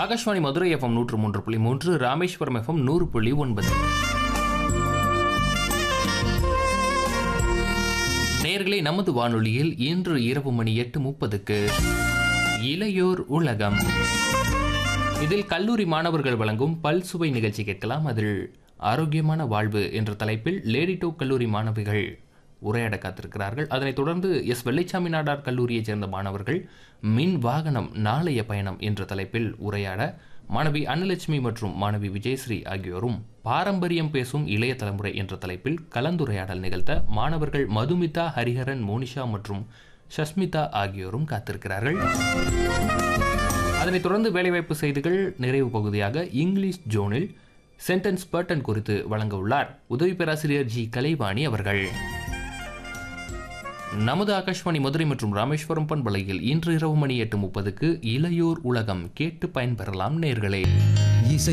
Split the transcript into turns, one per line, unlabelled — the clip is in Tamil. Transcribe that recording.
ஆகாஷ்வாணி மதுரை எஃப்எம் நூற்று மூன்று புள்ளி மூன்று ராமேஸ்வரம் எஃப்எம் நூறு புள்ளி ஒன்பது நேயர்களே நமது வானொலியில் இன்று இரவு மணி எட்டு முப்பதுக்கு இளையோர் உலகம் இதில் கல்லூரி மாணவர்கள் வழங்கும் பல்சுவை நிகழ்ச்சி கேட்கலாம் அதில் ஆரோக்கியமான வாழ்வு என்ற தலைப்பில் லேடி டூ கல்லூரி மாணவிகள் உரையாட காத்திருக்கிறார்கள் அதனைத் தொடர்ந்து எஸ் வெள்ளைச்சாமி நாடார் கல்லூரியைச் சேர்ந்த மாணவர்கள் மின் வாகனம் நாளைய பயணம் என்ற தலைப்பில் உரையாட மாணவி அன்னலட்சுமி மற்றும் மாணவி விஜயஸ்ரீ ஆகியோரும் பாரம்பரியம் பேசும் இளைய தலைமுறை என்ற தலைப்பில் கலந்துரையாடல் நிகழ்த்த மாணவர்கள் மதுமிதா ஹரிஹரன் மோனிஷா மற்றும் ஷஸ்மிதா ஆகியோரும் காத்திருக்கிறார்கள் அதனைத் தொடர்ந்து வேலைவாய்ப்பு செய்திகள் நிறைவு பகுதியாக இங்கிலீஷ் ஜோனில் சென்டென்ஸ் பேட்டன் குறித்து வழங்க உள்ளார் உதவி பேராசிரியர் ஜி கலைவாணி அவர்கள் நமது ஆகாஷ்வாணி மதுரை மற்றும் ராமேஸ்வரம் பண்பலையில் இன்று இரவு மணி எட்டு முப்பதுக்கு இளையோர் உலகம் கேட்டு பயன்பெறலாம் நேர்களே
இசை